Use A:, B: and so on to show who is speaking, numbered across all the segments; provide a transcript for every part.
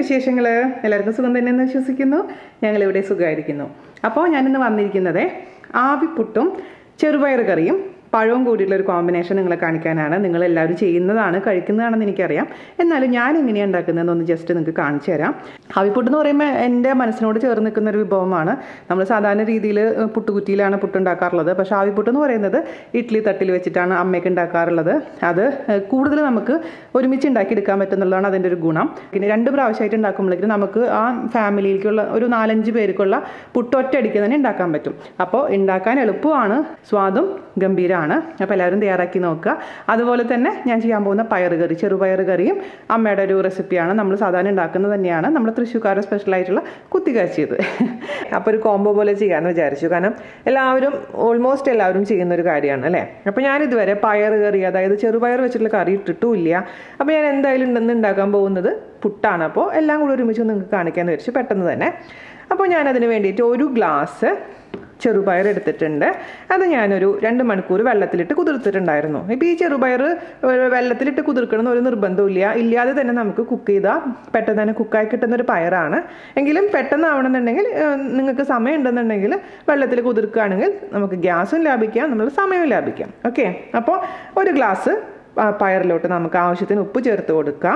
A: വിശേഷങ്ങൾ എല്ലാവർക്കും സുഖം തന്നെയെന്ന് വിശ്വസിക്കുന്നു ഞങ്ങളിവിടെ സുഖമായിരിക്കുന്നു അപ്പോൾ ഞാനിന്ന് വന്നിരിക്കുന്നത് ആവിപ്പുട്ടും ചെറുപയർ കറിയും പഴവും കൂടിയിട്ടുള്ള ഒരു കോമ്പിനേഷൻ നിങ്ങളെ കാണിക്കാനാണ് നിങ്ങൾ എല്ലാവരും ചെയ്യുന്നതാണ് കഴിക്കുന്നതാണെന്ന് എനിക്കറിയാം എന്നാലും ഞാൻ എങ്ങനെയാണ് ഉണ്ടാക്കുന്നതെന്നൊന്ന് ജസ്റ്റ് നിങ്ങൾക്ക് കാണിച്ചു തരാം ആവിപ്പുട്ട് എന്ന് പറയുമ്പോൾ എൻ്റെ മനസ്സിനോട് ചേർന്ന് നിൽക്കുന്ന ഒരു വിഭവമാണ് നമ്മൾ സാധാരണ രീതിയിൽ പുട്ടുകുറ്റിയിലാണ് പുട്ടുണ്ടാക്കാറുള്ളത് പക്ഷേ ആവിപ്പുട്ട് എന്ന് പറയുന്നത് ഇഡ്ഡലി തട്ടിൽ വെച്ചിട്ടാണ് അമ്മയ്ക്ക് ഉണ്ടാക്കാറുള്ളത് അത് കൂടുതൽ നമുക്ക് ഒരുമിച്ച് ഉണ്ടാക്കിയെടുക്കാൻ പറ്റുന്നുള്ളതാണ് അതിൻ്റെ ഒരു ഗുണം പിന്നെ രണ്ട് പ്രാവശ്യമായിട്ട് ഉണ്ടാക്കുമ്പോഴേക്കും നമുക്ക് ആ ഫാമിലിയിലേക്കുള്ള ഒരു നാലഞ്ച് പേർക്കുള്ള പുട്ട് ഒറ്റയടിക്ക് തന്നെ ഉണ്ടാക്കാൻ പറ്റും അപ്പോൾ ഉണ്ടാക്കാൻ എളുപ്പമാണ് സ്വാദും ഗംഭീരമാണ് അപ്പോൾ എല്ലാവരും തയ്യാറാക്കി നോക്കുക അതുപോലെ തന്നെ ഞാൻ ചെയ്യാൻ പോകുന്ന പയർ കറി ചെറുപയർ കറിയും അമ്മയുടെ ഒരു റെസിപ്പിയാണ് നമ്മൾ സാധാരണ ഉണ്ടാക്കുന്നത് തന്നെയാണ് നമ്മൾ തൃശ്ശൂർക്കാരുടെ സ്പെഷ്യലായിട്ടുള്ള കുത്തിക്കാച്ചിയത് അപ്പോൾ ഒരു കോംബോ പോലെ ചെയ്യാമെന്ന് വിചാരിച്ചു കാരണം എല്ലാവരും ഓൾമോസ്റ്റ് എല്ലാവരും ചെയ്യുന്ന ഒരു കാര്യമാണ് അല്ലേ അപ്പോൾ ഞാൻ ഇതുവരെ പയർ കറി അതായത് ചെറുപയർ വെച്ചിട്ടുള്ള കറി ഇട്ടിട്ടുമില്ല അപ്പോൾ ഞാൻ എന്തായാലും ഇന്ന് ഉണ്ടാക്കാൻ പോകുന്നത് പുട്ടാണ് അപ്പോൾ എല്ലാം കൂടി ഒരുമിച്ച് നിങ്ങൾക്ക് കാണിക്കാമെന്ന് വിചാരിച്ചു പെട്ടെന്ന് തന്നെ അപ്പോൾ ഞാനതിന് വേണ്ടിയിട്ട് ഒരു ഗ്ലാസ് ചെറുപയർ എടുത്തിട്ടുണ്ട് അത് ഞാനൊരു രണ്ട് മണിക്കൂർ വെള്ളത്തിലിട്ട് കുതിർത്തിട്ടുണ്ടായിരുന്നു ഇപ്പോൾ ഈ ചെറുപയർ വെള്ളത്തിലിട്ട് കുതിർക്കണം ഒരു നിർബന്ധമില്ല ഇല്ലാതെ തന്നെ നമുക്ക് കുക്ക് ചെയ്താൽ പെട്ടെന്ന് തന്നെ കുക്കായി കിട്ടുന്ന ഒരു പയറാണ് എങ്കിലും പെട്ടെന്ന് ആവണമെന്നുണ്ടെങ്കിൽ നിങ്ങൾക്ക് സമയം ഉണ്ടെന്നുണ്ടെങ്കിൽ വെള്ളത്തിൽ കുതിർക്കുകയാണെങ്കിൽ നമുക്ക് ഗ്യാസും ലാഭിക്കാം നമ്മൾ സമയവും ലാഭിക്കാം ഓക്കെ അപ്പോൾ ഒരു ഗ്ലാസ് പയറിലോട്ട് നമുക്ക് ആവശ്യത്തിന് ഉപ്പ് ചേർത്ത് കൊടുക്കാം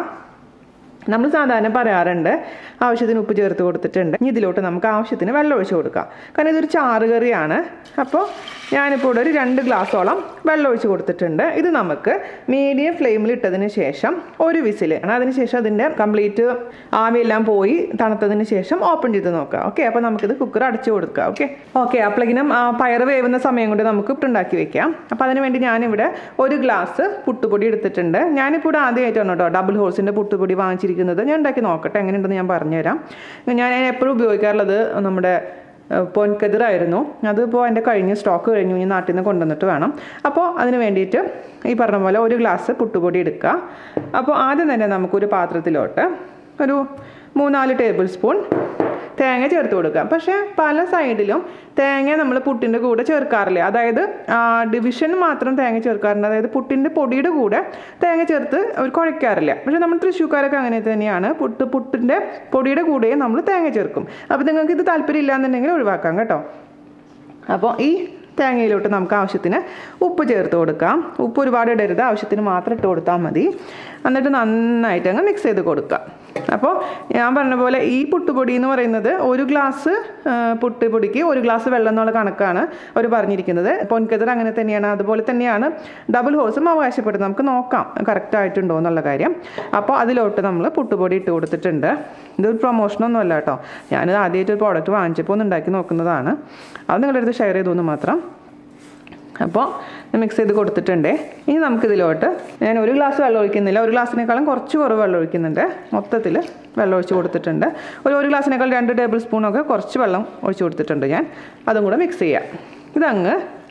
A: നമ്മൾ സാധാരണ പറയാറുണ്ട് ആവശ്യത്തിന് ഉപ്പ് ചേർത്ത് കൊടുത്തിട്ടുണ്ട് ഇനി ഇതിലോട്ട് നമുക്ക് ആവശ്യത്തിന് വെള്ളം ഒഴിച്ച് കൊടുക്കാം കാരണം ഇതൊരു ചാറ് കറിയാണ് അപ്പോൾ ഞാനിപ്പോൾ ഇവിടെ ഒരു രണ്ട് ഗ്ലാസ്സോളം വെള്ളം ഒഴിച്ച് കൊടുത്തിട്ടുണ്ട് ഇത് നമുക്ക് മീഡിയം ഫ്ലെയിമിൽ ഇട്ടതിന് ശേഷം ഒരു വിസിൽ അതിന് ശേഷം അതിൻ്റെ കംപ്ലീറ്റ് ആവിയെല്ലാം പോയി തണുത്തതിന് ശേഷം ഓപ്പൺ ചെയ്ത് നോക്കാം ഓക്കെ അപ്പോൾ നമുക്കിത് കുക്കർ അടച്ചു കൊടുക്കാം ഓക്കെ ഓക്കെ അപ്പോഴേക്കിനും പയർ വേവുന്ന സമയം കൊണ്ട് നമുക്ക് പുട്ടുണ്ടാക്കി വെക്കാം അപ്പോൾ അതിന് വേണ്ടി ഞാനിവിടെ ഒരു ഗ്ലാസ് പുട്ടുപൊടി എടുത്തിട്ടുണ്ട് ഞാനിപ്പോൾ ഇവിടെ ആദ്യമായിട്ടാണ് കേട്ടോ ഡബിൾ ഹോൾസിൻ്റെ പുട്ടുപൊടി വാങ്ങിച്ചിരിക്കുന്നത് ഇരിക്കുന്നത് ഞാൻ ഉണ്ടാക്കി നോക്കട്ടെ എങ്ങനെയുണ്ടെന്ന് ഞാൻ പറഞ്ഞുതരാം ഞാൻ എപ്പോഴും ഉപയോഗിക്കാറുള്ളത് നമ്മുടെ പൊൻകതിറായിരുന്നു അതിപ്പോൾ എൻ്റെ കഴിഞ്ഞ് സ്റ്റോക്ക് കഴിഞ്ഞു ഇനി നാട്ടിൽ നിന്ന് കൊണ്ടുവന്നിട്ട് വേണം അപ്പോൾ അതിന് വേണ്ടിയിട്ട് ഈ പറഞ്ഞ പോലെ ഒരു ഗ്ലാസ് പുട്ടുപൊടി എടുക്കുക അപ്പോൾ ആദ്യം തന്നെ നമുക്കൊരു പാത്രത്തിലോട്ട് ഒരു മൂന്നാല് ടേബിൾ സ്പൂൺ തേങ്ങ ചേർത്ത് കൊടുക്കുക പക്ഷേ പല സൈഡിലും തേങ്ങ നമ്മൾ പുട്ടിൻ്റെ കൂടെ ചേർക്കാറില്ല അതായത് ഡിവിഷൻ മാത്രം തേങ്ങ ചേർക്കാറുണ്ട് അതായത് പുട്ടിൻ്റെ പൊടിയുടെ കൂടെ തേങ്ങ ചേർത്ത് അവർ കുഴയ്ക്കാറില്ല പക്ഷേ നമ്മൾ തൃശ്ശൂർക്കാരൊക്കെ അങ്ങനെ തന്നെയാണ് പുട്ട് പുട്ടിൻ്റെ പൊടിയുടെ കൂടെയും നമ്മൾ തേങ്ങ ചേർക്കും അപ്പോൾ നിങ്ങൾക്ക് ഇത് താല്പര്യം ഇല്ലാന്നുണ്ടെങ്കിൽ ഒഴിവാക്കാം കേട്ടോ അപ്പോൾ ഈ തേങ്ങയിലോട്ട് നമുക്ക് ആവശ്യത്തിന് ഉപ്പ് ചേർത്ത് കൊടുക്കാം ഉപ്പ് ഒരുപാട് ഇടരുത് ആവശ്യത്തിന് മാത്രം ഇട്ട് കൊടുത്താൽ മതി എന്നിട്ട് നന്നായിട്ട് അങ്ങ് മിക്സ് ചെയ്ത് കൊടുക്കുക അപ്പോൾ ഞാൻ പറഞ്ഞ പോലെ ഈ പുട്ടുപൊടി എന്ന് പറയുന്നത് ഒരു ഗ്ലാസ് പുട്ടുപൊടിക്ക് ഒരു ഗ്ലാസ് വെള്ളം എന്നുള്ള കണക്കാണ് അവർ പറഞ്ഞിരിക്കുന്നത് പൊൻകതിർ അങ്ങനെ തന്നെയാണ് അതുപോലെ തന്നെയാണ് ഡബിൾ ഹോസും അവകാശപ്പെടുന്നത് നമുക്ക് നോക്കാം കറക്റ്റ് ആയിട്ടുണ്ടോ എന്നുള്ള കാര്യം അപ്പോൾ അതിലോട്ട് നമ്മൾ പുട്ടുപൊടി ഇട്ട് കൊടുത്തിട്ടുണ്ട് ഇതൊരു പ്രൊമോഷനൊന്നും അല്ല കേട്ടോ ഞാനിത് ആദ്യമായിട്ട് ഒരു പ്രോഡക്റ്റ് വാങ്ങിച്ചപ്പോൾ ഒന്ന് ഉണ്ടാക്കി നോക്കുന്നതാണ് അത് നിങ്ങളുടെ അടുത്ത് ഷെയർ ചെയ്തു എന്ന് മാത്രം അപ്പോൾ മിക്സ് ചെയ്ത് കൊടുത്തിട്ടുണ്ട് ഇനി നമുക്കിതിലോട്ട് ഞാൻ ഒരു ഗ്ലാസ് വെള്ളം ഒഴിക്കുന്നില്ല ഒരു ഗ്ലാസ്സിനേക്കാളും കുറച്ച് കുറവ് വെള്ളം ഒഴിക്കുന്നുണ്ട് മൊത്തത്തിൽ വെള്ളം ഒഴിച്ച് കൊടുത്തിട്ടുണ്ട് ഒരു ഒരു ഗ്ലാസ്സിനേക്കാൾ രണ്ട് ടേബിൾ സ്പൂണൊക്കെ കുറച്ച് വെള്ളം ഒഴിച്ച് കൊടുത്തിട്ടുണ്ട് ഞാൻ അതും കൂടെ മിക്സ് ചെയ്യാം ഇതങ്ങ്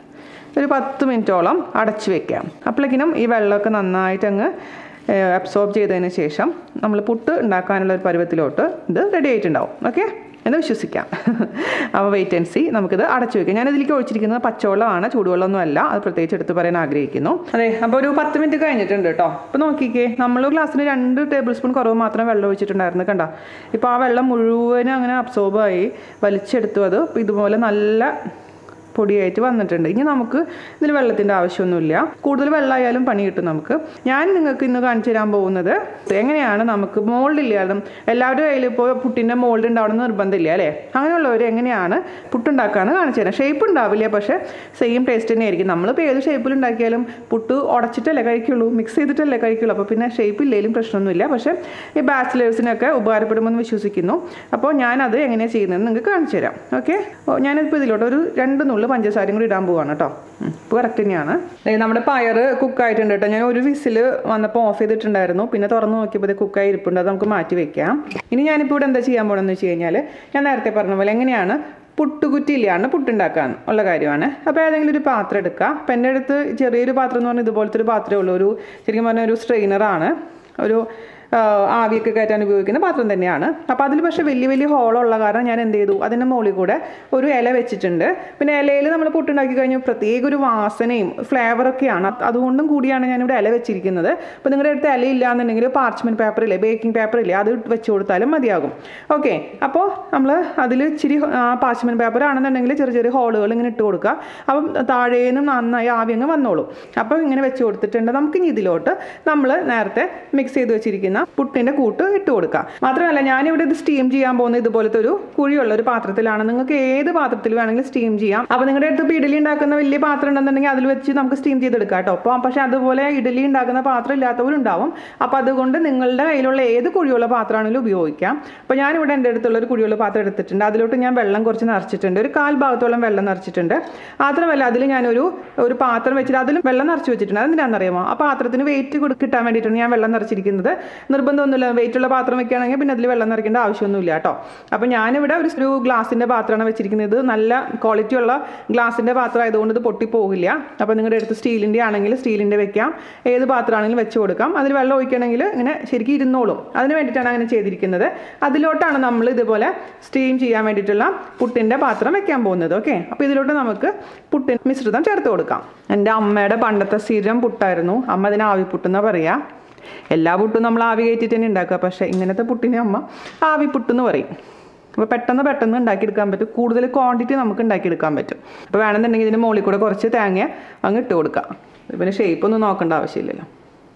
A: ഒരു പത്ത് മിനിറ്റോളം അടച്ച് വെക്കാം അപ്പോഴേക്കിനും ഈ വെള്ളമൊക്കെ നന്നായിട്ട് അങ്ങ് അബ്സോർബ് ചെയ്തതിന് ശേഷം നമ്മൾ പുട്ട് ഉണ്ടാക്കാനുള്ള ഒരു പരുവത്തിലോട്ട് ഇത് റെഡി ആയിട്ടുണ്ടാവും ഓക്കെ എന്ന് വിശ്വസിക്കാം അപ്പോൾ വെയിറ്റ് ആൻഡ് സി നമുക്കിത് അടച്ചു വയ്ക്കാം ഞാൻ ഇതിലേക്ക് ഒഴിച്ചിരിക്കുന്നത് പച്ചവെള്ളമാണ് ചൂടുവെള്ളമൊന്നും അല്ല അത് പ്രത്യേകിച്ച് എടുത്ത് പറയാൻ ആഗ്രഹിക്കുന്നു അതെ അപ്പോൾ ഒരു പത്ത് മിനിറ്റ് കഴിഞ്ഞിട്ടുണ്ട് കേട്ടോ അപ്പോൾ നോക്കിക്കേ നമ്മൾ ഗ്ലാസ്സിന് രണ്ട് ടേബിൾ സ്പൂൺ കുറവ് മാത്രം വെള്ളം ഒഴിച്ചിട്ടുണ്ടായിരുന്നു കണ്ടോ ഇപ്പോൾ ആ വെള്ളം മുഴുവനും അങ്ങനെ അബ്സോർബായി വലിച്ചെടുത്തു അത് ഇതുപോലെ നല്ല പൊടിയായിട്ട് വന്നിട്ടുണ്ട് ഇനി നമുക്ക് ഇതിൽ വെള്ളത്തിൻ്റെ ആവശ്യമൊന്നുമില്ല കൂടുതൽ വെള്ളമായാലും പണി കിട്ടും നമുക്ക് ഞാൻ നിങ്ങൾക്ക് ഇന്ന് കാണിച്ചു തരാൻ പോകുന്നത് എങ്ങനെയാണ് നമുക്ക് മോൾഡ് ഇല്ലാതും എല്ലാവരുടെ കയ്യിൽ ഇപ്പോൾ പുട്ടിൻ്റെ മോൾഡ് ഉണ്ടാവണം നിർബന്ധമില്ല അല്ലേ അങ്ങനെയുള്ളവർ എങ്ങനെയാണ് പുട്ടുണ്ടാക്കാന്ന് കാണിച്ചു തരാം ഷേപ്പ് ഉണ്ടാവില്ല പക്ഷേ സെയിം ടേസ്റ്റ് തന്നെ ആയിരിക്കും നമ്മളിപ്പോൾ ഏത് ഷേപ്പിൽ ഉണ്ടാക്കിയാലും പുട്ട് ഉടച്ചിട്ടല്ലേ കഴിക്കുള്ളൂ മിക്സ് ചെയ്തിട്ടല്ലേ കഴിക്കുള്ളൂ അപ്പോൾ പിന്നെ ഷേപ്പ് ഇല്ലെങ്കിലും പ്രശ്നമൊന്നുമില്ല പക്ഷേ ഈ ബാച്ചിലേഴ്സിനൊക്കെ ഉപകാരപ്പെടുമെന്ന് വിശ്വസിക്കുന്നു അപ്പോൾ ഞാനത് എങ്ങനെയാണ് ചെയ്യുന്നതെന്ന് നിങ്ങൾക്ക് കാണിച്ചു തരാം ഓക്കെ ഞാനിപ്പോൾ ഇതിലോട്ട് ഒരു രണ്ട് നുള്ളു പഞ്ചസാരയും കൂടി ഇടാൻ പോവാണ് കേട്ടോ ഇപ്പോൾ കറക്റ്റ് തന്നെയാണ് നമ്മുടെ പയർ കുക്കായിട്ടുണ്ട് കേട്ടോ ഞാൻ ഒരു വിസിൽ വന്നപ്പോൾ ഓഫ് ചെയ്തിട്ടുണ്ടായിരുന്നു പിന്നെ തുറന്ന് നോക്കിയപ്പോൾ ഇത് കുക്കായി ഇരിപ്പുണ്ട് അത് നമുക്ക് മാറ്റി വെക്കാം ഇനി ഞാനിപ്പോൾ ഇവിടെ എന്താ ചെയ്യാൻ പോകണമെന്ന് വെച്ച് കഴിഞ്ഞാൽ ഞാൻ നേരത്തെ പറഞ്ഞ പോലെ എങ്ങനെയാണ് പുട്ടുകുറ്റിയിലാണ് പുട്ടുണ്ടാക്കാൻ ഉള്ള കാര്യമാണ് അപ്പോൾ ഏതെങ്കിലും ഒരു പാത്രം എടുക്കുക അപ്പം എൻ്റെ അടുത്ത് ചെറിയൊരു പാത്രം എന്ന് പറഞ്ഞാൽ ഇതുപോലത്തെ ഒരു പാത്രമേ ഉള്ളൂ ഒരു ശരിക്കും പറഞ്ഞാൽ ഒരു സ്ട്രെയിനറാണ് ഒരു ആ, ആവിയൊക്കെ കയറ്റാൻ ഉപയോഗിക്കുന്ന പാത്രം തന്നെയാണ് അപ്പോൾ അതിൽ പക്ഷേ വലിയ വലിയ ഹോളുള്ള കാരണം ഞാൻ എന്ത് ചെയ്തു അതിൻ്റെ മുകളിൽ കൂടെ ഒരു ഇല വെച്ചിട്ടുണ്ട് പിന്നെ ഇലയിൽ നമ്മൾ പുട്ടുണ്ടാക്കി കഴിഞ്ഞാൽ പ്രത്യേക ഒരു വാസനയും ഫ്ലേവറൊക്കെയാണ് അത് അതുകൊണ്ടും കൂടിയാണ് ഞാനിവിടെ ഇല വെച്ചിരിക്കുന്നത് അപ്പോൾ നിങ്ങളുടെ അടുത്ത് ഇല ഇല്ല എന്നുണ്ടെങ്കിൽ പാർച്ച്മെൻറ്റ് പേപ്പർ ഇല്ലേ ബേക്കിംഗ് പേപ്പർ ഇല്ലേ അത് വെച്ച് കൊടുത്താലും മതിയാകും ഓക്കെ അപ്പോൾ നമ്മൾ അതിൽ ഇച്ചിരി പാർച്ച്മെൻറ്റ് പേപ്പർ ആണെന്നുണ്ടെങ്കിൽ ചെറിയ ചെറിയ ഹോളുകൾ ഇങ്ങനെ ഇട്ട് കൊടുക്കുക അപ്പം താഴേന്ന് നന്നായി ആവി അങ്ങ് വന്നോളും അപ്പോൾ ഇങ്ങനെ വെച്ച് കൊടുത്തിട്ടുണ്ട് നമുക്ക് ഇനി ഇതിലോട്ട് നമ്മൾ നേരത്തെ മിക്സ് ചെയ്ത് വെച്ചിരിക്കുന്ന പുട്ടിൻ്റെ കൂട്ട് ഇട്ട് കൊടുക്കുക മാത്രമല്ല ഞാനിവിടെ ഇത് സ്റ്റീം ചെയ്യാൻ പോകുന്ന ഇതുപോലത്തെ ഒരു കുഴിയുള്ള ഒരു പാത്രത്തിലാണ് നിങ്ങൾക്ക് ഏത് പാത്രത്തിൽ വേണമെങ്കിലും സ്റ്റീം ചെയ്യാം അപ്പോൾ നിങ്ങളുടെ അടുത്ത് ഇപ്പോൾ ഇഡലി ഉണ്ടാക്കുന്ന വലിയ പാത്രം ഉണ്ടെന്നുണ്ടെങ്കിൽ അതിൽ വെച്ച് നമുക്ക് സ്റ്റീം ചെയ്തെടുക്കാം കേട്ടോ അപ്പോൾ പക്ഷേ അതുപോലെ ഇഡലി ഉണ്ടാക്കുന്ന പാത്രം ഇല്ലാത്തവരുണ്ടാവും അപ്പോൾ അതുകൊണ്ട് നിങ്ങളുടെ കയ്യിലുള്ള ഏത് കുഴിയുള്ള പാത്രമാണെങ്കിലും ഉപയോഗിക്കാം അപ്പോൾ ഞാനിവിടെ എൻ്റെ അടുത്തുള്ള ഒരു കുഴിയുള്ള പാത്രം എടുത്തിട്ടുണ്ട് അതിലോട്ട് ഞാൻ വെള്ളം കുറച്ച് നിറച്ചിട്ടുണ്ട് ഒരു കാൽ ഭാഗത്തോളം വെള്ളം നിറച്ചിട്ടുണ്ട് മാത്രമല്ല അതിൽ ഞാനൊരു ഒരു പാത്രം വെച്ചിട്ട് അതിലും വെള്ളം നിറച്ച് വെച്ചിട്ടുണ്ട് അതെന്തിനാണെന്നറിയാമോ ആ പാത്രത്തിന് വെയിറ്റ് കിട്ടാൻ വേണ്ടിയിട്ടാണ് ഞാൻ വെള്ളം നിറച്ചിരിക്കുന്നത് നിർബന്ധമൊന്നുമില്ല വെയിറ്റ് ഉള്ള പാത്രം വെക്കുകയാണെങ്കിൽ പിന്നെ അതിൽ വെള്ളം നിറയ്ക്കേണ്ട ആവശ്യമൊന്നുമില്ല കേട്ടോ അപ്പോൾ ഞാനിവിടെ ഒരു ഒരു ഗ്ലാസിൻ്റെ പാത്രമാണ് വെച്ചിരിക്കുന്നത് ഇത് നല്ല ക്വാളിറ്റി ഉള്ള ഗ്ലാസിൻ്റെ പാത്രം ആയതുകൊണ്ട് ഇത് പൊട്ടിപ്പോകില്ല അപ്പോൾ നിങ്ങളുടെ അടുത്ത് സ്റ്റീലിൻ്റെ ആണെങ്കിൽ സ്റ്റീലിൻ്റെ വെക്കാം ഏത് പാത്രമാണെങ്കിലും വെച്ച് കൊടുക്കാം അതിൽ വെള്ളം ഒഴിക്കണമെങ്കിൽ ഇങ്ങനെ ശരിക്കും ഇരുന്നോളും അതിന് വേണ്ടിയിട്ടാണ് അങ്ങനെ ചെയ്തിരിക്കുന്നത് അതിലോട്ടാണ് നമ്മൾ ഇതുപോലെ സ്റ്റീം ചെയ്യാൻ വേണ്ടിയിട്ടുള്ള പുട്ടിൻ്റെ പാത്രം വെക്കാൻ പോകുന്നത് ഓക്കെ അപ്പോൾ ഇതിലോട്ട് നമുക്ക് പുട്ടിൻ മിശ്രിതം ചേർത്ത് കൊടുക്കാം എൻ്റെ അമ്മയുടെ പണ്ടത്തെ സ്ഥിരം പുട്ടായിരുന്നു അമ്മ അതിന് ആവിപ്പുട്ടെന്നാണ് പറയുക എല്ലാ പുട്ടും നമ്മൾ ആവി കയറ്റിട്ട് തന്നെ ഉണ്ടാക്കുക പക്ഷേ ഇങ്ങനത്തെ പുട്ടിനെ അമ്മ ആവി പുട്ടെന്ന് പറയും അപ്പോൾ പെട്ടെന്ന് പെട്ടെന്ന് ഉണ്ടാക്കിയെടുക്കാൻ പറ്റും കൂടുതൽ ക്വാണ്ടിറ്റി നമുക്ക് ഉണ്ടാക്കിയെടുക്കാൻ പറ്റും അപ്പോൾ വേണമെന്നുണ്ടെങ്കിൽ ഇതിൻ്റെ മുകളിൽ കൂടെ കുറച്ച് തേങ്ങ അങ്ങ് ഇട്ട് കൊടുക്കാം പിന്നെ ഷേപ്പ് ഒന്നും നോക്കേണ്ട ആവശ്യമില്ലല്ലോ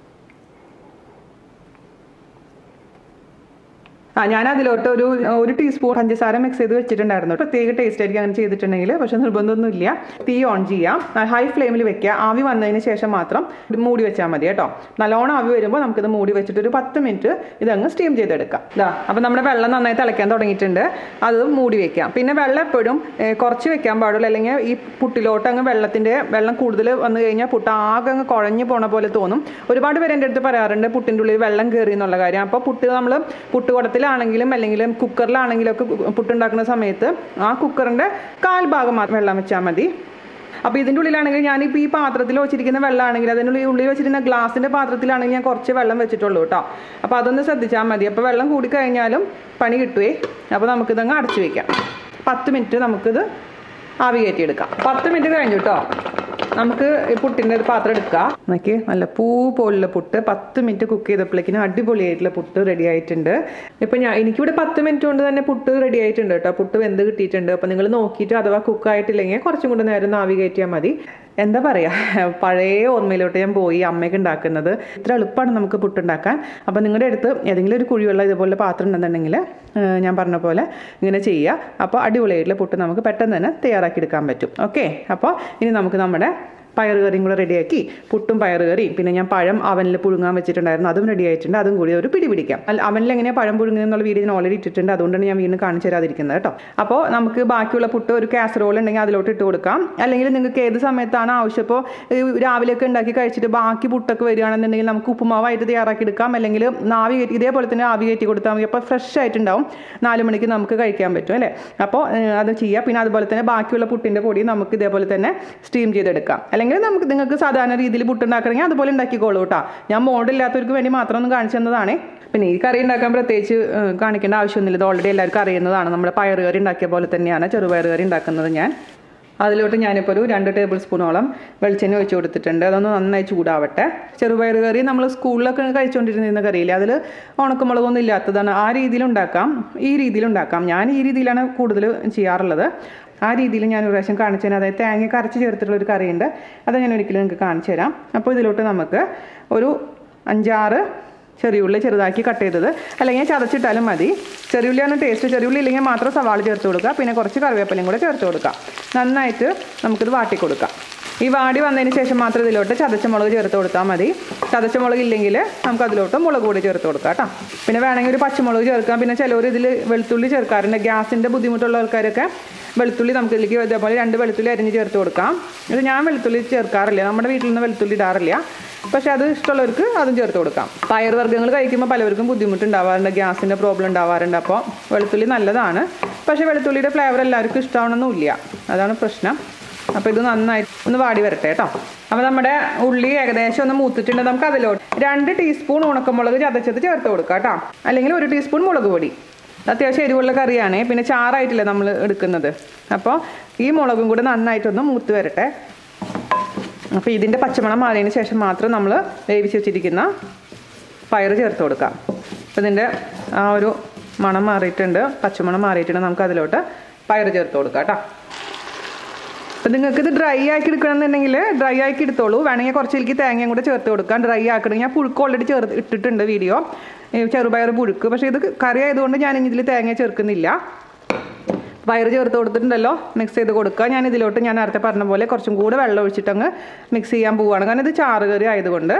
A: ആ ഞാൻ അതിലോട്ട് ഒരു ഒരു ടീസ്പൂൺ പഞ്ചസാര മിക്സ് ചെയ്ത് വെച്ചിട്ടുണ്ടായിരുന്നു പ്രത്യേക ടേസ്റ്റ് ആയിരിക്കും അങ്ങനെ ചെയ്തിട്ടുണ്ടെങ്കിൽ പക്ഷെ നിർബന്ധമൊന്നുമില്ല തീ ഓൺ ചെയ്യാം ഹൈ ഫ്ലെയിമിൽ വെക്കുക ആവി വന്നതിന് ശേഷം മാത്രം ഇത് മൂടി വെച്ചാൽ മതി കേട്ടോ നല്ലോണം ആവി വരുമ്പോൾ നമുക്കിത് മൂടി വെച്ചിട്ട് ഒരു പത്ത് മിനിറ്റ് ഇതങ്ങ് സ്റ്റീം ചെയ്തെടുക്കാം ഇതാ അപ്പോൾ നമ്മുടെ വെള്ളം നന്നായി തിളയ്ക്കാൻ തുടങ്ങിയിട്ടുണ്ട് അത് മൂടി വെക്കാം പിന്നെ വെള്ളം എപ്പോഴും ഏഹ്, കുറച്ച് വെക്കാൻ പാടുള്ളൂ അല്ലെങ്കിൽ ഈ പുട്ടിലോട്ട് അങ്ങ് വെള്ളത്തിൻ്റെ വെള്ളം കൂടുതൽ വന്നു കഴിഞ്ഞാൽ പുട്ട് ആകെ അങ്ങ് കുഴഞ്ഞു പോണ പോലെ തോന്നും ഒരുപാട് പേര് എൻ്റെ അടുത്ത് പറയാറുണ്ട് പുട്ടിൻ്റെ ഉള്ളിൽ വെള്ളം കയറി എന്നുള്ള കാര്യം അപ്പോൾ പുട്ട് നമ്മൾ പുട്ടുകുടത്തിലാണെങ്കിലും അല്ലെങ്കിൽ കുക്കറിലാണെങ്കിലും ഒക്കെ പുട്ടുണ്ടാക്കുന്ന സമയത്ത് ആ കുക്കറിൻ്റെ കാൽ ഭാഗം മാത്രം വെള്ളം വെച്ചാൽ മതി അപ്പോൾ ഇതിൻ്റെ ഉള്ളിലാണെങ്കിൽ ഞാനിപ്പോൾ ഈ പാത്രത്തിൽ വെച്ചിരിക്കുന്ന വെള്ളമാണെങ്കിൽ അതിൻ്റെ ഉള്ളിൽ ഉള്ളിൽ വെച്ചിരുന്ന ഗ്ലാസിൻ്റെ പാത്രത്തിലാണെങ്കിൽ ഞാൻ കുറച്ച് വെള്ളം വെച്ചിട്ടുള്ളൂ കേട്ടോ അപ്പോൾ അതൊന്ന് ശ്രദ്ധിച്ചാൽ മതി അപ്പോൾ വെള്ളം കൂടിക്കഴിഞ്ഞാലും പണി കിട്ടുവേ അപ്പോൾ നമുക്കിതങ്ങ് അടച്ചു വയ്ക്കാം പത്ത് മിനിറ്റ് നമുക്കിത് ആവി കയറ്റിയെടുക്കാം പത്ത് മിനിറ്റ് കഴിഞ്ഞു കേട്ടോ നമുക്ക് ഈ പുട്ടിൻ്റെ ഒരു പാത്രം എടുക്കുക നോക്കി നല്ല പൂ പോലുള്ള പുട്ട് പത്ത് മിനിറ്റ് കുക്ക് ചെയ്തപ്പോഴേക്കിനും അടിപൊളിയായിട്ടുള്ള പുട്ട് റെഡി ആയിട്ടുണ്ട് ഇപ്പം ഞാൻ എനിക്കിവിടെ പത്ത് മിനിറ്റ് കൊണ്ട് തന്നെ പുട്ട് റെഡി ആയിട്ടുണ്ട് കേട്ടോ പുട്ട് വെന്ത് കിട്ടിയിട്ടുണ്ട് അപ്പം നിങ്ങൾ നോക്കിയിട്ട് അഥവാ കുക്ക് ആയിട്ടില്ലെങ്കിൽ കുറച്ചും കൂടെ നേരം ഒന്ന് ആവി കയറ്റിയാൽ മതി എന്താ പറയുക പഴയ ഓർമ്മയിലോട്ട് ഞാൻ പോയി അമ്മയ്ക്ക് ഉണ്ടാക്കുന്നത് ഇത്ര എളുപ്പമാണ് നമുക്ക് പുട്ടുണ്ടാക്കാൻ അപ്പോൾ നിങ്ങളുടെ അടുത്ത് ഏതെങ്കിലും ഒരു കുഴിയുള്ള ഇതുപോലെ പാത്രം ഉണ്ടെന്നുണ്ടെങ്കിൽ ഏഹ്, ഞാൻ പറഞ്ഞ പോലെ ഇങ്ങനെ ചെയ്യുക അപ്പോൾ അടിപൊളിയായിട്ടുള്ള പുട്ട് നമുക്ക് പെട്ടെന്ന് തന്നെ തയ്യാറാക്കി എടുക്കാൻ പറ്റും ഓക്കെ അപ്പോൾ ഇനി നമുക്ക് നമ്മുടെ പയർ കറിയും കൂടെ റെഡിയാക്കി പുട്ടും പയർ കറിയും പിന്നെ ഞാൻ പഴം അവനിൽ പുഴുങ്ങാൻ വെച്ചിട്ടുണ്ടായിരുന്നു അതും റെഡി ആയിട്ടുണ്ട് അതും കൂടി ഒരു പിടി പിടിക്കാം അല്ല അവനിൽ എങ്ങനെയാണ് പഴം പുഴുങ്ങുന്നത് എന്നുള്ള വീഡിയോ ഞാൻ ഓൾറെഡി ഇട്ടിട്ടുണ്ട് അതുകൊണ്ടാണ് ഞാൻ വീണ്ടും കാണിച്ചു തരാതിരിക്കുന്നത് കേട്ടോ അപ്പോൾ നമുക്ക് ബാക്കിയുള്ള പുട്ട് ഒരു കാസറോൾ ഉണ്ടെങ്കിൽ അതിലോട്ട് ഇട്ട് കൊടുക്കാം അല്ലെങ്കിൽ നിങ്ങൾക്ക് ഏത് സമയത്താണ് ആവശ്യം ഇപ്പോൾ രാവിലെയൊക്കെ ഉണ്ടാക്കി കഴിച്ചിട്ട് ബാക്കി പുട്ടൊക്കെ വരികയാണെന്നുണ്ടെങ്കിൽ നമുക്ക് ഉപ്പുമാവായിട്ട് തയ്യാറാക്കി എടുക്കാം അല്ലെങ്കിൽ ആവി കയറ്റി ഇതേപോലെ തന്നെ ആവി കയറ്റി കൊടുത്താൽ മതി അപ്പോൾ ഫ്രഷ് ആയിട്ടുണ്ടാവും നാല് മണിക്ക് നമുക്ക് കഴിക്കാൻ പറ്റും അല്ലേ അപ്പോൾ ഏഹ്, അത് ചെയ്യുക പിന്നെ അതുപോലെ തന്നെ ബാക്കിയുള്ള പുട്ടിൻ്റെ പൊടി നമുക്ക് ഇതേപോലെ തന്നെ സ്റ്റീം ചെയ്തെടുക്കാം അല്ലെങ്കിൽ നമുക്ക് നിങ്ങൾക്ക് സാധാരണ രീതിയിൽ പുട്ടുണ്ടാക്കണമെങ്കിൽ അതുപോലെ ഉണ്ടാക്കിക്കോളൂ കേട്ടോ ഞാൻ മോഡില്ലാത്തവർക്ക് വേണ്ടി മാത്രം ഒന്ന് കാണിച്ചു തന്നതാണേ പിന്നെ ഈ കറി ഉണ്ടാക്കാൻ പ്രത്യേകിച്ച് ഏഹ്, കാണിക്കേണ്ട ആവശ്യമൊന്നുമില്ല ഇത് ഓൾറെഡി എല്ലാവർക്കും അറിയുന്നതാണ് നമ്മുടെ പയർ കറി ഉണ്ടാക്കിയ പോലെ തന്നെയാണ് ചെറുപയർ കറി ഉണ്ടാക്കുന്നത് ഞാൻ അതിലോട്ട് ഞാനിപ്പോൾ ഒരു രണ്ട് ടേബിൾ സ്പൂണോളം വെളിച്ചെണ്ണ ഒഴിച്ച് കൊടുത്തിട്ടുണ്ട് അതൊന്ന് നന്നായി ചൂടാവട്ടെ ചെറുപയർ കറി നമ്മൾ സ്കൂളിലൊക്കെ കഴിച്ചുകൊണ്ടിരുന്ന കറിയില്ലേ അതിൽ ഉണക്കമുളകൊന്നും ഇല്ലാത്തതാണ് ആ രീതിയിൽ ഉണ്ടാക്കാം ഈ രീതിയിൽ ഉണ്ടാക്കാം ഞാൻ ഈ രീതിയിലാണ് കൂടുതൽ ചെയ്യാറുള്ളത് ആ രീതിയിൽ ഞാൻ ഒരു പ്രാവശ്യം കാണിച്ചു തരാം അതായത് തേങ്ങ കരച്ച് ചേർത്തിട്ടുള്ള ഒരു കറിയുണ്ട് അത് ഞാൻ ഒരിക്കലും നിങ്ങൾക്ക് കാണിച്ചു തരാം അപ്പോൾ ഇതിലോട്ട് നമുക്ക് ഒരു അഞ്ചാറ് ചെറിയുള്ളി ചെറുതാക്കി കട്ട് ചെയ്തത് അല്ലെങ്കിൽ ചതച്ചിട്ടാലും മതി ചെറിയുള്ളിയാണ് ടേസ്റ്റ് ചെറിയുള്ളി ഇല്ലെങ്കിൽ മാത്രം സവാള ചേർത്ത് കൊടുക്കുക പിന്നെ കുറച്ച് കറിവേപ്പിലയും കൂടെ ചേർത്ത് കൊടുക്കുക നന്നായിട്ട് നമുക്കിത് വാട്ടി കൊടുക്കാം ഈ വാടി വന്നതിന് ശേഷം മാത്രം ഇതിലോട്ട് ചതച്ച മുളക് ചേർത്ത് കൊടുത്താൽ മതി ചതച്ച മുളക് ഇല്ലെങ്കിൽ നമുക്ക് അതിലോട്ട് മുളക് കൂടി ചേർത്ത് കൊടുക്കാം കേട്ടോ പിന്നെ വേണമെങ്കിൽ ഒരു പച്ചമുളക് ചേർക്കാം പിന്നെ ചിലവർ ഇതിൽ വെളുത്തുള്ളി ചേർക്കാറുണ്ട് ഗ്യാസിൻ്റെ ബുദ്ധിമുട്ടുള്ള ആൾക്കാരൊക്കെ വെളുത്തുള്ളി നമുക്ക് ഇതിലേക്ക് ഇതേപോലെ രണ്ട് വെളുത്തുള്ളി അരിഞ്ഞ് ചേർത്ത് കൊടുക്കാം ഇത് ഞാൻ വെളുത്തുള്ളി ചേർക്കാറില്ല നമ്മുടെ വീട്ടിൽ നിന്ന് വെളുത്തുള്ളി ഇടാറില്ല പക്ഷേ അത് ഇഷ്ടമുള്ളവർക്ക് അതും ചേർത്ത് കൊടുക്കാം പയർ വർഗ്ഗങ്ങൾ കഴിക്കുമ്പോൾ പലവർക്കും ബുദ്ധിമുട്ടുണ്ടാവാറുണ്ട് ഗ്യാസിൻ്റെ പ്രോബ്ലം ഉണ്ടാവാറുണ്ട് അപ്പോൾ വെളുത്തുള്ളി നല്ലതാണ് പക്ഷേ വെളുത്തുള്ളിയുടെ ഫ്ലേവർ എല്ലാവർക്കും ഇഷ്ടമാവണമെന്നില്ല അതാണ് പ്രശ്നം അപ്പോൾ ഇത് നന്നായി ഒന്ന് വാടി വരട്ടെ കേട്ടോ അപ്പോൾ നമ്മുടെ ഉള്ളി ഏകദേശം ഒന്ന് മൂത്തിട്ടുണ്ട് നമുക്ക് അതിലോട്ട് രണ്ട് ടീസ്പൂൺ ഉണക്കമുളക് ചതച്ചത് ചേർത്ത് കൊടുക്കാം കേട്ടോ അല്ലെങ്കിൽ ഒരു ടീസ്പൂൺ മുളക് പൊടി അത്യാവശ്യം എരിവുള്ള കറിയാണ് പിന്നെ ചാറായിട്ടില്ല നമ്മൾ എടുക്കുന്നത് അപ്പോൾ ഈ മുളകും കൂടെ നന്നായിട്ടൊന്ന് മൂത്ത് വരട്ടെ അപ്പോൾ ഇതിൻ്റെ പച്ചമണം മാറിയതിന് ശേഷം മാത്രം നമ്മൾ വേവിച്ച് വെച്ചിരിക്കുന്ന പയർ ചേർത്ത് കൊടുക്കാം അപ്പോൾ ഇതിൻ്റെ ആ ഒരു മണം മാറിയിട്ടുണ്ട് പച്ചമണം മാറിയിട്ടുണ്ട് നമുക്ക് അതിലോട്ട് പയർ ചേർത്ത് കൊടുക്കാം കേട്ടോ അപ്പം നിങ്ങൾക്ക് ഇത് ഡ്രൈ ആക്കി എടുക്കണമെന്നുണ്ടെങ്കിൽ ഡ്രൈ ആക്കി എടുത്തോളൂ വേണമെങ്കിൽ കുറച്ചിലേക്ക് തേങ്ങയും കൂടെ ചേർത്ത് കൊടുക്കാം ഡ്രൈ ആക്കണമെങ്കിൽ ഞാൻ പുഴുക്ക് ഓൾറെഡി ചേർത്ത് ഇട്ടിട്ടുണ്ട് വീഡിയോ ഈ ചെറുപയർ പുഴുക്ക് പക്ഷേ ഇത് കറി ആയതുകൊണ്ട് ഞാൻ ഇനി ഇതിൽ തേങ്ങ ചേർക്കുന്നില്ല പയർ ചേർത്ത് കൊടുത്തിട്ടുണ്ടല്ലോ മിക്സ് ചെയ്ത് കൊടുക്കുക ഞാൻ ഇതിലോട്ട് ഞാൻ നേരത്തെ പറഞ്ഞ പോലെ കുറച്ചും കൂടെ വെള്ളം ഒഴിച്ചിട്ടങ്ങ് മിക്സ് ചെയ്യാൻ പോവുകയാണ് കാരണം ഇത് ചാറ് കറി ആയതുകൊണ്ട്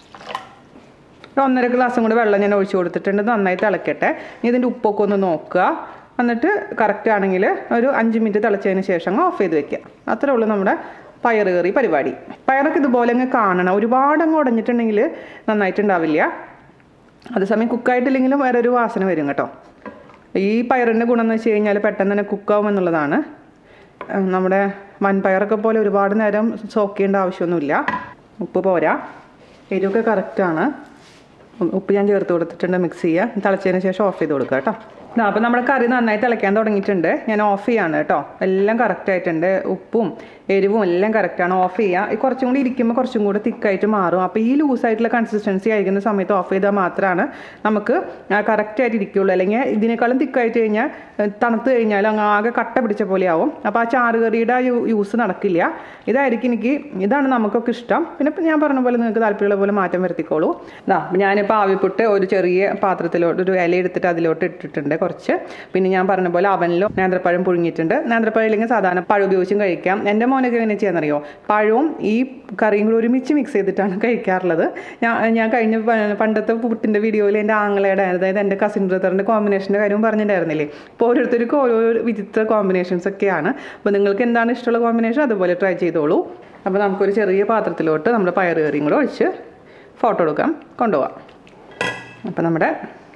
A: ഒരു ഒന്നര ഗ്ലാസും കൂടെ വെള്ളം ഞാൻ ഒഴിച്ചു കൊടുത്തിട്ടുണ്ട് ഇത് നന്നായി തിളക്കട്ടെ ഇനി ഇതിൻ്റെ ഉപ്പൊക്കെ ഒന്ന് നോക്കുക എന്നിട്ട് കറക്റ്റ് ആണെങ്കിൽ ഒരു അഞ്ച് മിനിറ്റ് തിളച്ചതിന് ശേഷം അങ്ങ് ഓഫ് ചെയ്ത് വെക്കുക അത്രേ ഉള്ളൂ നമ്മുടെ പയറ് കറി പരിപാടി പയറൊക്കെ ഇതുപോലെ അങ്ങ് കാണണം ഒരുപാട് അങ്ങ് ഉടഞ്ഞിട്ടുണ്ടെങ്കിൽ നന്നായിട്ടുണ്ടാവില്ല അതേസമയം കുക്കായിട്ടില്ലെങ്കിലും വേറെ ഒരു വാസന വരും കേട്ടോ ഈ പയറിൻ്റെ ഗുണം എന്ന് വെച്ച് കഴിഞ്ഞാൽ പെട്ടെന്ന് തന്നെ കുക്കാവും എന്നുള്ളതാണ് ഉം, നമ്മുടെ വൻപയറൊക്കെ പോലെ ഒരുപാട് നേരം സോക്ക് ചെയ്യേണ്ട ആവശ്യമൊന്നുമില്ല ഉപ്പ് പോരാ എരിവൊക്കെ കറക്റ്റാണ് ഉപ്പ് ഞാൻ ചേർത്ത് കൊടുത്തിട്ടുണ്ട് മിക്സ് ചെയ്യുക തിളച്ചതിന് ശേഷം ഓഫ് ചെയ്ത് കൊടുക്കുക കേട്ടോ ഇതാ അപ്പോൾ നമ്മുടെ കറി നന്നായി തിളയ്ക്കാൻ തുടങ്ങിയിട്ടുണ്ട് ഞാൻ ഓഫ് ചെയ്യാണ് കേട്ടോ എല്ലാം കറക്റ്റ് ആയിട്ടുണ്ട് ഉപ്പും എരിവും എല്ലാം കറക്റ്റാണ് ഓഫ് ചെയ്യുക ഈ കുറച്ചും കൂടി ഇരിക്കുമ്പോൾ കുറച്ചും കൂടി തിക്കായിട്ട് മാറും അപ്പോൾ ഈ ലൂസായിട്ടുള്ള കൺസിസ്റ്റൻസി ആയിരിക്കുന്ന സമയത്ത് ഓഫ് ചെയ്താൽ മാത്രമാണ് നമുക്ക് കറക്റ്റായിട്ട് ഇരിക്കുകയുള്ളൂ അല്ലെങ്കിൽ ഇതിനേക്കാളും തിക്കായിട്ട് കഴിഞ്ഞാൽ ഏഹ്, തണുത്ത് കഴിഞ്ഞാൽ അങ്ങ് ആകെ കട്ട പിടിച്ച പോലെ ആവും അപ്പോൾ ആ ചാറ് കറിയുടെ ആ യൂ- യൂസ് നടക്കില്ല ഇതായിരിക്കും എനിക്ക് ഇതാണ് നമുക്കൊക്കെ ഇഷ്ടം പിന്നെ ഇപ്പം ഞാൻ പറഞ്ഞ പോലെ നിങ്ങൾക്ക് താല്പര്യമുള്ള പോലെ മാറ്റം വരുത്തിക്കോളൂ ഇതാ ഞാനിപ്പോൾ ആവിപ്പുട്ട് ഒരു ചെറിയ പാത്രത്തിലോട്ട് ഒരു ഇല എടുത്തിട്ട് അതിലോട്ട് ഇട്ടിട്ടുണ്ട് കുറച്ച് പിന്നെ ഞാൻ പറഞ്ഞ പോലെ അവനിലും നേന്ത്രപ്പഴം പുഴുങ്ങിയിട്ടുണ്ട് നേന്ത്രപ്പഴം ഇല്ലെങ്കിൽ സാധാരണ പഴം ഉപയോഗിച്ചും കഴിക്കാം എൻ്റെ മോനൊക്കെ എങ്ങനെ ചെയ്യാന്നറിയോ പഴവും ഈ കറിയും കൂടി ഒരുമിച്ച് മിക്സ് ചെയ്തിട്ടാണ് കഴിക്കാറുള്ളത് ഞാൻ ഞാൻ കഴിഞ്ഞ പ- പണ്ടത്തെ പുട്ടിൻ്റെ വീഡിയോയിൽ എൻ്റെ ആങ്ങളയുടെ അതായത് എൻ്റെ കസിൻ ബ്രദറിൻ്റെ കോമ്പിനേഷൻ്റെ കാര്യവും പറഞ്ഞിട്ടുണ്ടായിരുന്നില്ലേ അപ്പോൾ ഓരോരുത്തർക്കും ഓരോ വിചിത്ര കോമ്പിനേഷൻസ് ഒക്കെയാണ് അപ്പോൾ നിങ്ങൾക്ക് എന്താണ് ഇഷ്ടമുള്ള കോമ്പിനേഷൻ അതുപോലെ ട്രൈ ചെയ്തോളൂ അപ്പോൾ നമുക്കൊരു ചെറിയ പാത്രത്തിലോട്ട് നമ്മുടെ പയറ് കറിയും കൂടെ ഒഴിച്ച് ഫോട്ടോ എടുക്കാം കൊണ്ടുപോകാം അപ്പോൾ നമ്മുടെ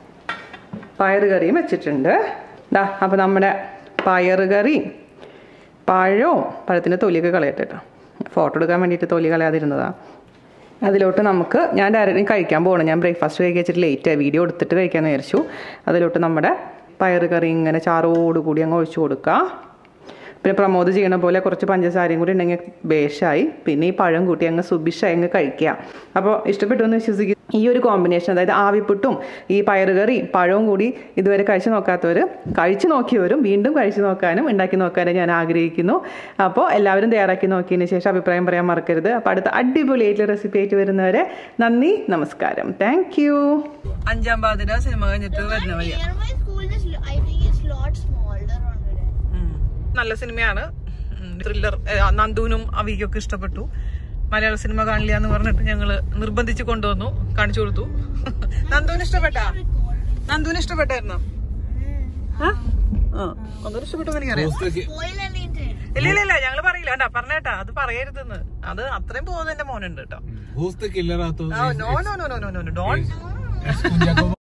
A: പയറ് കറിയും വെച്ചിട്ടുണ്ട് ദാ അപ്പോൾ നമ്മുടെ പയറ് കറി പഴവും പഴത്തിൻ്റെ തൊലിയൊക്കെ കളയട്ടെ കേട്ടോ ഫോട്ടോ എടുക്കാൻ വേണ്ടിയിട്ട് തൊലി കളയാതിരുന്നതാണ് അതിലോട്ട് നമുക്ക് ഞാൻ ഡയറക്റ്റ് കഴിക്കാൻ പോകണം ഞാൻ ബ്രേക്ക്ഫാസ്റ്റ് കഴിക്കാൻ വെച്ചിട്ട് ലേറ്റായി വീഡിയോ എടുത്തിട്ട് കഴിക്കാമെന്ന് വിചാരിച്ചു അതിലോട്ട് നമ്മുടെ പയറ് കറി ഇങ്ങനെ ചാറോടുകൂടി അങ്ങ് ഒഴിച്ചു കൊടുക്കുക പിന്നെ പ്രമോദ് ചെയ്യണ പോലെ കുറച്ച് പഞ്ചസാരയും കൂടി ഉണ്ടെങ്കിൽ ബേഷായി പിന്നെ ഈ പഴം കൂട്ടി അങ്ങ് സുബിഷായി അങ്ങ് കഴിക്കുക അപ്പോൾ ഇഷ്ടപ്പെട്ടു എന്ന് വിശ്വസിക്കുന്നു ഈ ഒരു കോമ്പിനേഷൻ അതായത് ആവിപ്പുട്ടും ഈ പയറ് കറി പഴവും കൂടി ഇതുവരെ കഴിച്ചു നോക്കാത്തവർ കഴിച്ചു നോക്കിയവരും വീണ്ടും കഴിച്ചു നോക്കാനും ഉണ്ടാക്കി നോക്കാനും ഞാൻ ആഗ്രഹിക്കുന്നു അപ്പോൾ എല്ലാവരും തയ്യാറാക്കി നോക്കിയതിന് ശേഷം അഭിപ്രായം പറയാൻ മറക്കരുത് അപ്പോൾ അടുത്ത അടിപൊളിയായിട്ടുള്ള റെസിപ്പി ആയിട്ട് വരുന്നവരെ നന്ദി നമസ്കാരം താങ്ക് യു അഞ്ചാം പാതിര സിനിമ കഴിഞ്ഞിട്ട് വരുന്ന വഴിയാണ്
B: Near my school is, I think it's lot smaller on today.
A: ഉം. നല്ല സിനിമയാണ് ത്രില്ലർ നന്ദുവിനും അവിക്കൊക്കെ ഇഷ്ടപ്പെട്ടു മലയാള സിനിമ കാണില്ല എന്ന് പറഞ്ഞിട്ട് ഞങ്ങള് നിർബന്ധിച്ച് കൊണ്ടുവന്നു കാണിച്ചു കൊടുത്തു നന്ദുവിന് ഇഷ്ടപ്പെട്ടാ നന്ദുവിന് ഇഷ്ടപ്പെട്ടായിരുന്നോ ആ നന്ദുവിന് ഇഷ്ടപ്പെട്ടു എനിക്കറിയാം
B: Spoil anything.
A: ഇല്ല ഇല്ല ഇല്ല ഞങ്ങള് പറയില്ല കേട്ടാ പറഞ്ഞേട്ടാ അത് പറയരുതെന്ന് അത് അത്രയും പോകുന്ന എന്റെ മോനുണ്ട് കേട്ടോ
C: Who's the killer? Ato?
A: No no no no no no ഡോൺ
C: Es un Jacobo.